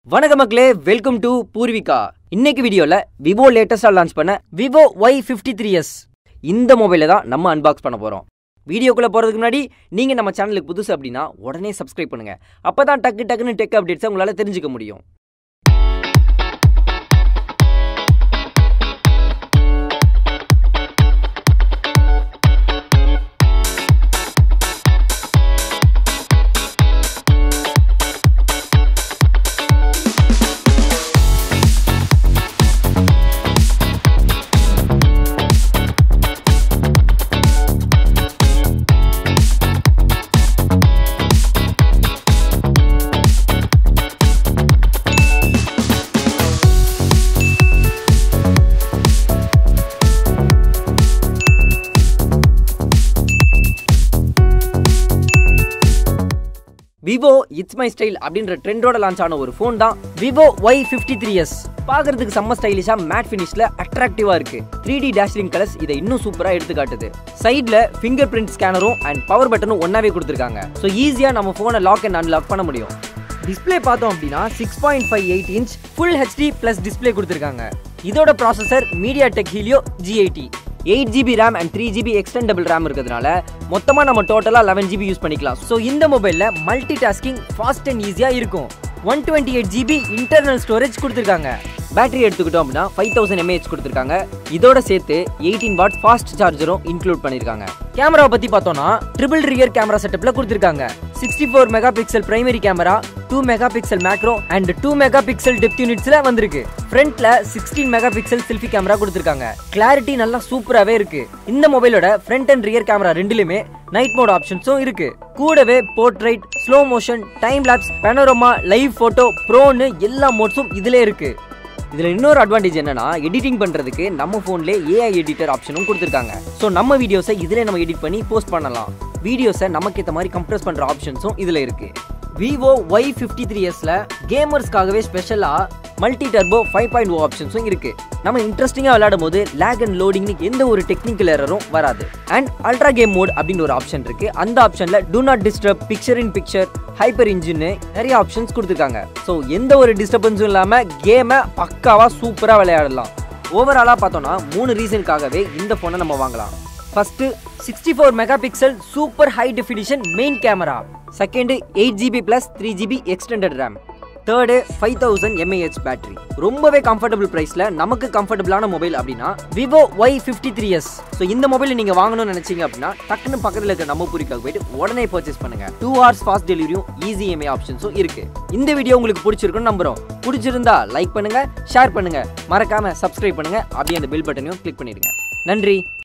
வணக்கம் மக்களே welcome to Poorvika இன்னைக்கு வீடியோல விவோ லேட்டஸ்டா லான்ச் பண்ண Vivo Y fifty three S இந்த மொபைலை தான் நம்ம அன்பாக்ஸ் பண்ண போறோம் வீடியோக்குள்ள போறதுக்கு முன்னாடி நீங்க நம்ம சேனலுக்கு புதுசு அப்படின்னா உடனே சப்ஸ்கிரைப் பண்ணுங்க அப்பதான் டக்கு டக்குன்னு டெக் அப்டேட்ஸை உங்களால தெரிஞ்சுக்க முடியும் விவோ இட்ஸ் மை ஸ்டைல் அப்படின்ற ட்ரெண்டோட லான்ச் ஆன ஒரு ஃபோன் தான் Vivo Y fifty three S பார்க்கறதுக்கு செம்ம ஸ்டைலிஷா மேட் ஃபினிஷ்ல அட்ராக்டிவா இருக்கு த்ரீ டி டேஷ்லிங் கலர்ஸ் இதை இன்னும் சூப்பரா எடுத்து காட்டுது சைட்ல ஃபிங்கர் பிரிண்ட் ஸ்கேனரும் அண்ட் பவர் பட்டனும் ஒன்னாவே கொடுத்துருக்காங்க ஸோ ஈஸியா நம்ம ஃபோனை லாக் அண்ட் அன்லாக் பண்ண முடியும் டிஸ்ப்ளே பார்த்தோம் அப்படின்னா six point five eight inch full HD plus display கொடுத்துருக்காங்க இதோட processor MediaTek Helio G eighty eight GB RAM and three GB extendable RAM இருக்கிறதுனால மொத்தமாக நம்ம டோட்டலாக லெவன் ஜிபி யூஸ் பண்ணிக்கலாம் ஸோ இந்த மொபைலில் மல்டி டாஸ்கிங் ஃபாஸ்ட் அண்ட் ஈஸியாக இருக்கும் one twenty eight GB internal storage கொடுத்துருக்காங்க பேட்டரி எடுத்துக்கிட்டோம் அப்படின்னா ஃபைவ் தௌசண்ட் எம்ஏஹெச் கொடுத்துருக்காங்க இதோட சேர்த்து எயிட்டீன் வாட் ஃபாஸ்ட் சார்ஜரும் இன்க்ளூட் பண்ணியிருக்காங்க கேமராவை பற்றி பார்த்தோம்னா ட்ரிபிள் ரியர் கேமரா செட்டப்பில் கொடுத்துருக்காங்க sixty four mega pixel primary camera two mega pixel macro and two mega pixel depth யூனிட்ஸ்ல வந்திருக்கு ஃப்ரண்ட்ல sixteen mega pixel selfie camera கொடுத்துருக்காங்க கிளாரிட்டி நல்லா சூப்பராகவே இருக்கு இந்த மொபைலோட ஃப்ரண்ட் அண்ட் ரியர் கேமரா ரெண்டுலையுமே நைட் மோட் ஆப்ஷன்ஸும் இருக்கு கூடவே portrait slow motion time lapse panorama live photo ப்ரோன்னு எல்லா மோட்ஸும் இதுல இருக்கு இதுல இன்னொரு அட்வான்டேஜ் என்னன்னா எடிட்டிங் பண்றதுக்கு நம்ம போன்ல ஏஐ எடிட்டர் ஆப்ஷனும் கொடுத்துருக்காங்க ஸோ நம்ம வீடியோஸை இதுல நம்ம எடிட் பண்ணி போஸ்ட் பண்ணலாம் வீடியோஸை நமக்கு ஏற்ற மாதிரி கம்ப்ரஸ் பண்ற ஆப்ஷன்ஸும் இதுல இருக்கு விவோ ஒய் ஃபிஃப்டி த்ரீ எஸ்ல கேமர்ஸ்க்காகவே ஸ்பெஷலாக multi turbo five point O ஆப்ஷன்ஸும் இருக்கு நம்ம இன்ட்ரெஸ்டிங்காக விளையாடும் போது லேக் அண்ட் லோடிங்னு எந்த ஒரு டெக்னிக்கல் எரரும் வராது அண்ட் அல்ட்ரா கேம் மோட் அப்படின்னு ஒரு ஆப்ஷன் இருக்கு அந்த ஆப்ஷன்ல do not disturb picture in picture hyper இன்ஜின்னு நிறைய ஆப்ஷன்ஸ் கொடுத்துருக்காங்க ஸோ எந்த ஒரு டிஸ்டர்பன்ஸும் இல்லாமல் கேமை பக்காவாக சூப்பராக விளையாடலாம் ஓவராலாக பார்த்தோம்னா மூணு ரீசனுக்காகவே இந்த ஃபோனை நம்ம வாங்கலாம் first sixty four mega pixel super high definition main camera second eight GB plus three GB extended RAM third five thousand mAh battery ரொம்பவே கம்ஃபர்டபுள் ப்ரைஸில் நமக்கு கம்ஃபர்டபுளான மொபைல் அப்படின்னா Vivo Y fifty three S so இந்த mobile நீங்கள் வாங்கணும்னு நினச்சிங்க அப்படின்னா டக்குன்னு பக்கத்தில் இருக்க நம்ம பூரிக்காக போயிட்டு உடனே பர்ச்சேஸ் பண்ணுங்க டூ ஹவர்ஸ் ஃபாஸ்ட் டெலிவரியும் ஈஸி இஎம்ஐ ஆப்ஷன்ஸும் இருக்கு இந்த வீடியோ உங்களுக்கு பிடிச்சிருக்குன்னு நம்புறோம் பிடிச்சிருந்தா லைக் பண்ணுங்க ஷேர் பண்ணுங்க மறக்காம சப்ஸ்கிரைப் பண்ணுங்க அப்படியே அந்த பெல் பட்டனையும் கிளிக் பண்ணிடுங்க நன்றி